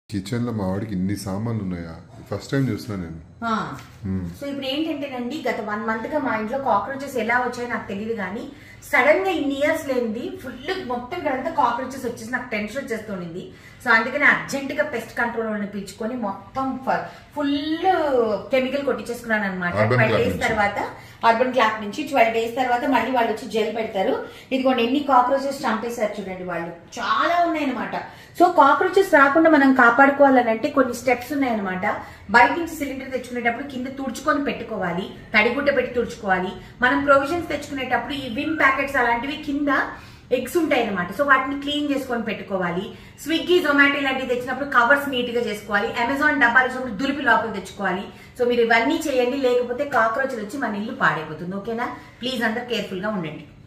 Kitchen లో మా వాడికి ఇన్ని సామాన్లు ఉన్నాయా ఫస్ట్ టైం చూస్తున్నా నేను సో ఇప్పుడు ఏంటంటేనండి గత వన్ మంత్ గా మా ఇంట్లో కాక్రోచెస్ ఎలా వచ్చాయో నాకు తెలియదు కానీ సడన్ గా ఇన్ని ఇయర్స్ లేనిది ఫుల్ మొత్తం ఇక్కడంతా కాక్రోచెస్ వచ్చేసి నాకు టెన్షన్ వచ్చేస్తుండింది సో అందుకని అర్జెంట్ గా పెస్ట్ కంట్రోల్ వాళ్ళని పిలుచుకొని మొత్తం ఫుల్ కెమికల్ కొట్టించేసుకున్నాను అనమాట Urban ట్వెల్వ్ Clap డేస్ నుంచి. తర్వాత అర్బన్ క్లాప్ నుంచి ట్వెల్వ్ డేస్ తర్వాత మళ్ళీ వాళ్ళు వచ్చి జెల్ పెడతారు ఇదిగోండి ఎన్ని కాక్రోచెస్ చంపేశారు చూడండి వాళ్ళు చాలా ఉన్నాయన్నమాట సో కాక్రోచెస్ రాకుండా మనం కాపాడుకోవాలని అంటే కొన్ని స్టెప్స్ ఉన్నాయన్నమాట బయట నుంచి సిలిండర్ తెచ్చుకునేటప్పుడు కింద తుడుచుకొని పెట్టుకోవాలి తడిగుడ్డ పెట్టి తుడుచుకోవాలి మనం ప్రొవిజన్స్ తెచ్చుకునేటప్పుడు ఈ విన్ ప్యాకెట్స్ అలాంటివి కింద ఎగ్స్ ఉంటాయి అనమాట సో వాటిని క్లీన్ చేసుకొని పెట్టుకోవాలి స్విగ్గీ జొమాటో ఇలాంటివి తెచ్చినప్పుడు కవర్స్ నీట్ గా చేసుకోవాలి అమెజాన్ డబ్బాలు వచ్చినప్పుడు దులిపి లోపల తెచ్చుకోవాలి సో మీరు ఇవన్నీ చేయండి లేకపోతే కాక్రోచ్లు వచ్చి మన ఇల్లు పాడైపోతుంది ఓకేనా ప్లీజ్ అందరు కేర్ఫుల్ గా ఉండండి